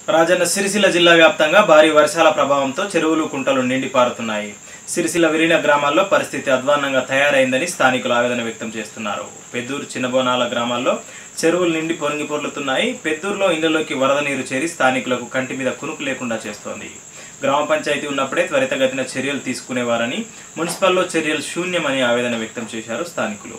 రాజన్న సిరిసిల్ల జిల్లా వ్యాప్తంగా భారీ వర్షాల ప్రభావంతో చెరువులు కుంటలు నిండి పారుతున్నాయి సిరిసిల్ల విలీన గ్రామాల్లో పరిస్థితి అధ్వాన్నంగా తయారైందని స్థానికులు ఆవేదన వ్యక్తం చేస్తున్నారు పెద్దూరు చిన్నబోనాల గ్రామాల్లో చెరువులు నిండి పొంగి పొర్లుతున్నాయి పెద్దూరులో ఇళ్లలోకి వరద నీరు చేరి స్థానికులకు కంటి మీద కునుకు లేకుండా చేస్తోంది గ్రామ పంచాయతీ ఉన్నప్పుడే త్వరితగతిన చర్యలు తీసుకునేవారని మున్సిపల్లో చర్యలు శూన్యమని ఆవేదన వ్యక్తం చేశారు స్థానికులు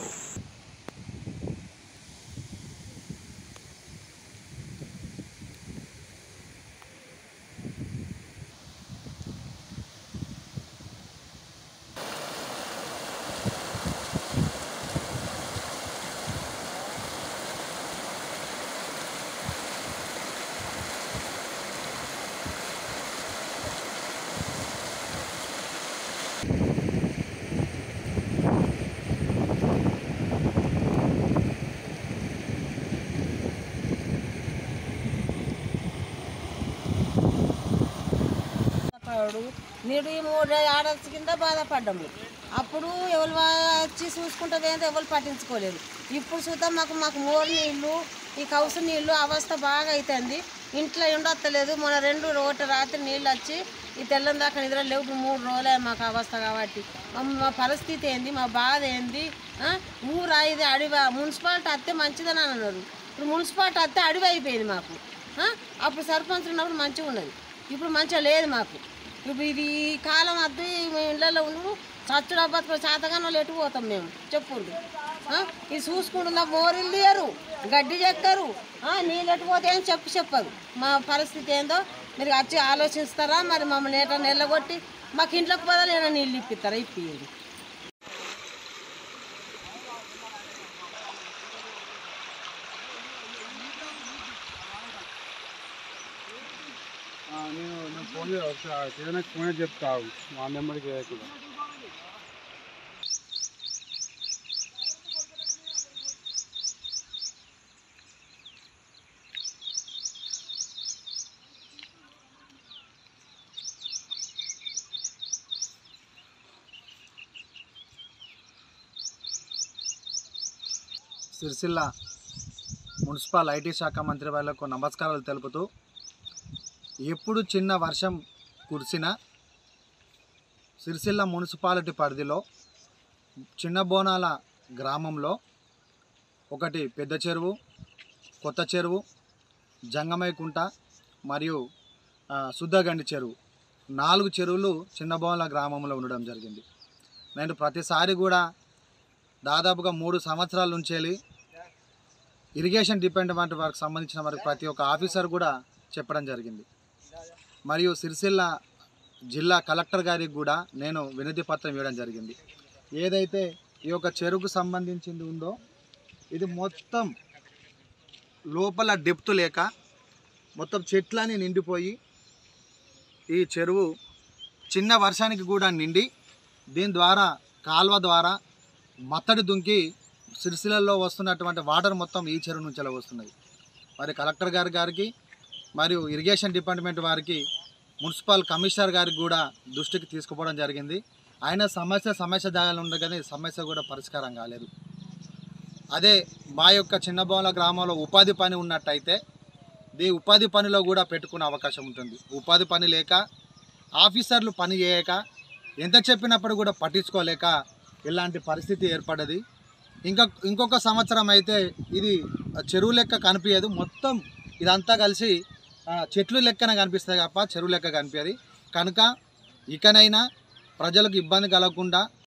పడు నీడు ఈ మూడు ఆడల్స్ కింద బాధపడ్డాము అప్పుడు ఎవరు వచ్చి చూసుకుంటుంది ఏంటో ఎవరు పట్టించుకోలేదు ఇప్పుడు చూద్దాం మాకు మాకు మోరు నీళ్ళు ఈ కౌసు నీళ్ళు అవస్థ బాగా అవుతుంది ఇంట్లో ఉండొత్తలేదు మన రెండు ఒకటి రాత్రి నీళ్ళు వచ్చి ఈ తెల్లం దాకా నిద్ర లేవు ఇప్పుడు మూడు రోజులే మాకు అవస్థ కాబట్టి మా- మా పరిస్థితి ఏంది మా బాధ ఏంది ఆ? ఊరా ఇది అడివి మున్సిపాలిటీ అత్తే మంచిదని అని అన్నారు ఇప్పుడు మున్సిపాలిటీ అత్తే అడివి అయిపోయింది మాకు ఆ? అప్పుడు సర్పంచ్ ఉన్నప్పుడు మంచిగా ఉన్నది ఇప్పుడు మంచిగా లేదు మాకు ఇప్పుడు ఇది ఈ కాలం అద్దు మేము ఇళ్ళల్లో ఉండు చచ్చుడు అబ్బతుకు చేతగానే వాళ్ళు ఎటు పోతాం మేము చెప్పుండు ఆ? ఇది చూసుకుంటున్నా మోరీలు తీయరు గడ్డి చెక్కరు ఆ, నీళ్ళు ఎటు పోతే అని చెప్పి చెప్పదు మా పరిస్థితి ఏందో మీరు వచ్చి ఆలోచిస్తారా మరి మమ్మల్ని ఏటా నెల్లగొట్టి మాకు ఇంట్లోకి పోదాలి ఏమైనా నీళ్ళు ఇప్పిస్తారా ఇప్పియండి ఆ, నేను నేను ఫోన్ చే- ఒకసారి ఏదైనా ఫోన్ చేసి చెప్తా ఆగు. మా నెంబర్కి వేయకుండా సిరిసిల్ల మున్సిపల్ ఐటీ శాఖ మంత్రి వాళ్లకు నమస్కారాలు తెలుపుతూ ఎప్పుడు చిన్న వర్షం కురిసినా సిరిసిల్ల మున్సిపాలిటీ పరిధిలో చిన్న బోనాల గ్రామంలో ఒకటి పెద్ద చెరువు కొత్త చెరువు జంగమైకుంట మరియు ఆ, శుద్ధగండి చెరువు నాలుగు చెరువులు చిన్న బోనాల గ్రామంలో ఉండడం జరిగింది నేను ప్రతిసారి కూడా దాదాపుగా మూడు సంవత్సరాల నుంచి వెళ్ళి ఇరిగేషన్ డిపార్ట్మెంట్ వారికి సంబంధించిన వారికి ప్రతి ఒక్క ఆఫీసర్ కూడా చెప్పడం జరిగింది మరియు సిరిసిల్ల జిల్లా కలెక్టర్ గారికి కూడా నేను వినతి పత్రం ఇవ్వడం జరిగింది ఏదైతే ఈ యొక్క చెరువుకు సంబంధించింది ఉందో ఇది మొత్తం లోపల డెప్త్ లేక మొత్తం చెట్లని నిండిపోయి ఈ చెరువు చిన్న వర్షానికి కూడా నిండి దీని ద్వారా కాల్వ ద్వారా మత్తడి దుంకి సిరిసిల్లలో వస్తున్నటువంటి వాటర్ మొత్తం ఈ చెరువు నుంచి అలా వస్తున్నాయి మరి కలెక్టర్ గారి గారికి మరియు ఇరిగేషన్ డిపార్ట్మెంట్ వారికి మున్సిపల్ కమిషనర్ గారికి కూడా దృష్టికి తీసుకుపోవడం జరిగింది ఆయన సమస్య సమస్య జాగాలు ఉండగానే సమస్య కూడా పరిష్కారం కాలేదు అదే మా యొక్క చిన్నబోల గ్రామంలో ఉపాధి పని ఉన్నట్టయితే ఈ ఉపాధి పనిలో కూడా పెట్టుకునే అవకాశం ఉంటుంది ఉపాధి పని లేక ఆఫీసర్లు పని చేయక ఎంత చెప్పినప్పుడు కూడా పట్టించుకోలేక ఇలాంటి పరిస్థితి ఏర్పడ్డది ఇంకా ఇంకొక సంవత్సరం అయితే ఇది చెరువు లెక్క కనిపించదు మొత్తం ఇదంతా కలిసి ఆ, చెట్లు లెక్కన కనిపిస్తాయి తప్ప చెరువు లెక్క కనిపించదు కనుక ఇకనైనా ప్రజలకు ఇబ్బంది కలగకుండా